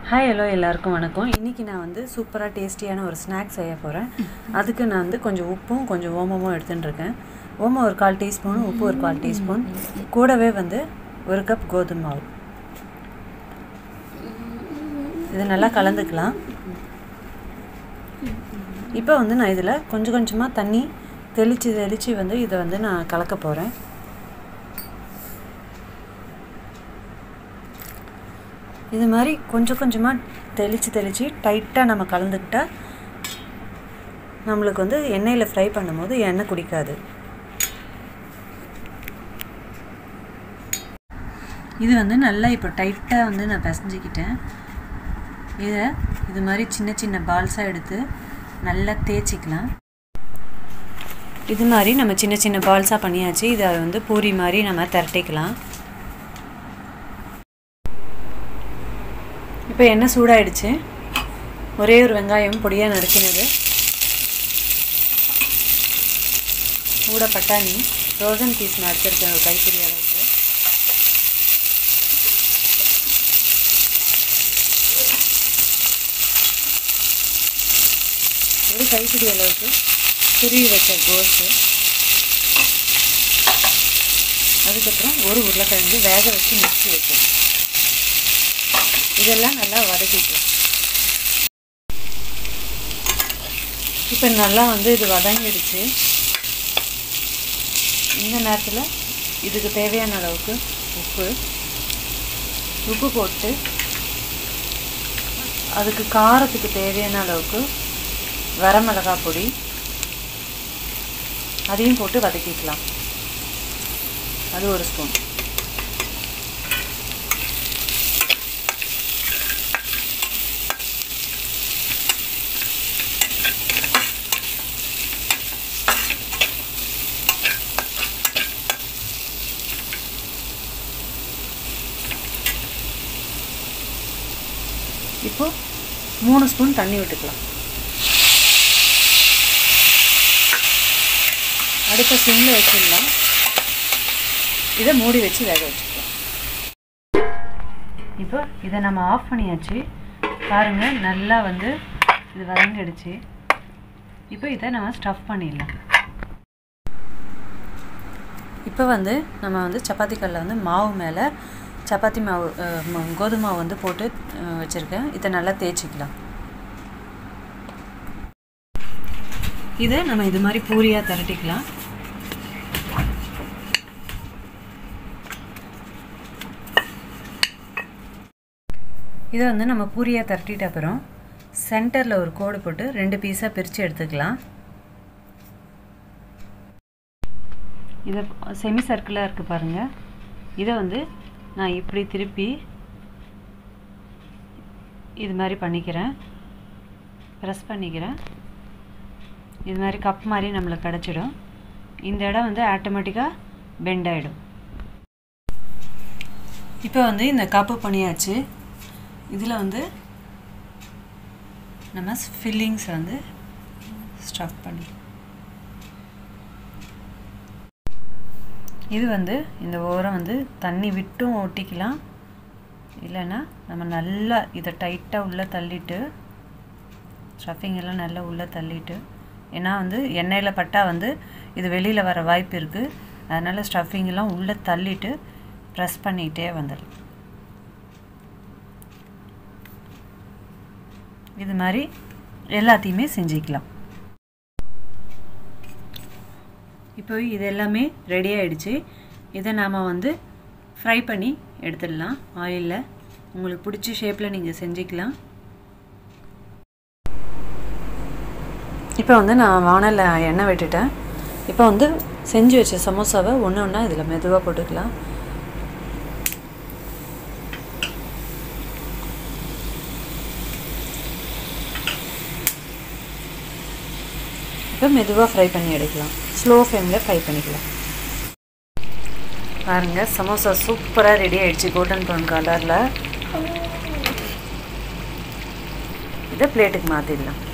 hi hello எல்லாருக்கும் வணக்கம் இன்றைக்கி நான் வந்து சூப்பராக டேஸ்டியான ஒரு ஸ்நாக்ஸ் செய்ய போகிறேன் அதுக்கு நான் வந்து கொஞ்சம் உப்பும் கொஞ்சம் ஓமமும் எடுத்துன்னு இருக்கேன் ஓமம் ஒரு கால் டீஸ்பூன் உப்பு ஒரு கால் டீஸ்பூன் கூடவே வந்து ஒரு கப் கோதுமை மாவு இது நல்லா கலந்துக்கலாம் இப்போ வந்து நான் இதில் கொஞ்சம் கொஞ்சமாக தண்ணி தெளித்து தெளித்து வந்து இதை வந்து நான் கலக்க போகிறேன் இது மாதிரி கொஞ்சம் கொஞ்சமாக தெளித்து தெளித்து டைட்டாக நம்ம கலந்துக்கிட்டா நம்மளுக்கு வந்து எண்ணெயில் ஃப்ரை பண்ணும்போது எண்ணெய் குடிக்காது இது வந்து நல்லா இப்போ டைட்டாக வந்து நான் பிசைஞ்சிக்கிட்டேன் இதை இது மாதிரி சின்ன சின்ன பால்ஸாக எடுத்து நல்லா தேய்ச்சிக்கலாம் இது மாதிரி நம்ம சின்ன சின்ன பால்ஸாக பண்ணியாச்சு இதை வந்து பூரி மாதிரி நம்ம திரட்டிக்கலாம் இப்போ எண்ணெய் சூடாயிடுச்சு ஒரே ஒரு வெங்காயம் பொடியாக நறுக்கினது கூட பட்டாணி ஃப்ரோசன் பீஸ் நான் எடுத்துருக்கேன் ஒரு கைப்பிடி அளவுக்கு ஒரு கைப்பிடி அளவுக்கு துருவி வச்ச கோஸு அதுக்கப்புறம் ஒரு உருளைக்கிழங்கு வேக வச்சு மிக்சி வச்சேன் இதெல்லாம் நல்லா வதக்கிக்கலாம் இப்போ நல்லா வந்து இது வதங்கிடுச்சு இந்த நேரத்தில் இதுக்கு தேவையான அளவுக்கு உப்பு உப்பு போட்டு அதுக்கு காரத்துக்கு தேவையான அளவுக்கு வரமிளகாய் பொடி அதையும் போட்டு வதக்கிக்கலாம் அது ஒரு ஸ்பூன் இப்போ மூணு ஸ்பூன் தண்ணி விட்டுக்கலாம் அடுத்த சிம்மில் வச்சிடலாம் இதை மூடி வச்சு வேக வச்சுக்கலாம் இப்போ இதை நம்ம ஆஃப் பண்ணியாச்சு பாருங்கள் நல்லா வந்து இது வதங்கிடுச்சு இப்போ இதை நம்ம ஸ்டஃப் பண்ணிடலாம் இப்போ வந்து நம்ம வந்து சப்பாத்தி கல்லில் வந்து மாவு மேலே சப்பாத்தி மாவு கோதுமை மாவு வந்து போட்டு வச்சுருக்கேன் இதை நல்லா தேய்ச்சிக்கலாம் இதை நம்ம இது மாதிரி பூரியாக திரட்டிக்கலாம் இதை வந்து நம்ம பூரியாக திரட்டிட்ட அப்புறம் சென்டரில் ஒரு கோடு போட்டு ரெண்டு பீஸாக பிரித்து எடுத்துக்கலாம் இதை செமி சர்க்கிளாக இருக்குது பாருங்கள் இதை வந்து நான் இப்படி திருப்பி இது மாதிரி பண்ணிக்கிறேன் ப்ரெஸ் பண்ணிக்கிறேன் இது மாதிரி கப் மாதிரி நம்மளுக்கு கிடச்சிடும் இந்த இடம் வந்து ஆட்டோமேட்டிக்காக பெண்ட் ஆகிடும் இப்போ வந்து இந்த கப்பு பண்ணியாச்சு இதில் வந்து நம்ம ஃபில்லிங்ஸ் வந்து ஸ்டஃப் பண்ணி இது வந்து இந்த ஓரம் வந்து தண்ணி விட்டும் ஒட்டிக்கலாம் இல்லைன்னா நம்ம நல்லா இதை டைட்டாக உள்ளே தள்ளிட்டு ஸ்டஃபிங் எல்லாம் நல்லா உள்ளே தள்ளிட்டு ஏன்னா வந்து எண்ணெயில் பட்டால் வந்து இது வெளியில் வர வாய்ப்பு இருக்குது அதனால் ஸ்டஃபிங்கெல்லாம் உள்ளே தள்ளிட்டு ப்ரெஸ் பண்ணிகிட்டே வந்துடலாம் இது மாதிரி எல்லாத்தையுமே செஞ்சுக்கலாம் இப்போ இது எல்லாமே ரெடி ஆகிடுச்சு இதை நாம் வந்து ஃப்ரை பண்ணி எடுத்துடலாம் ஆயிலில் உங்களுக்கு பிடிச்ச ஷேப்பில் நீங்கள் செஞ்சுக்கலாம் இப்போ வந்து நான் வானலில் எண்ணெய் விட்டுட்டேன் இப்போ வந்து செஞ்சு வச்ச சமோசாவை ஒன்று ஒன்றா இதில் மெதுவாக போட்டுக்கலாம் இப்போ மெதுவாக ஃப்ரை பண்ணி எடுக்கலாம் ஸ்லோ ஃப்ளேமில் ஃப்ரை பண்ணிக்கலாம் பாருங்கள் சமோசா சூப்பராக ரெடி ஆகிடுச்சு கோல்டன் ப்ரௌன் கலரில் இதை பிளேட்டுக்கு மாற்றிடலாம்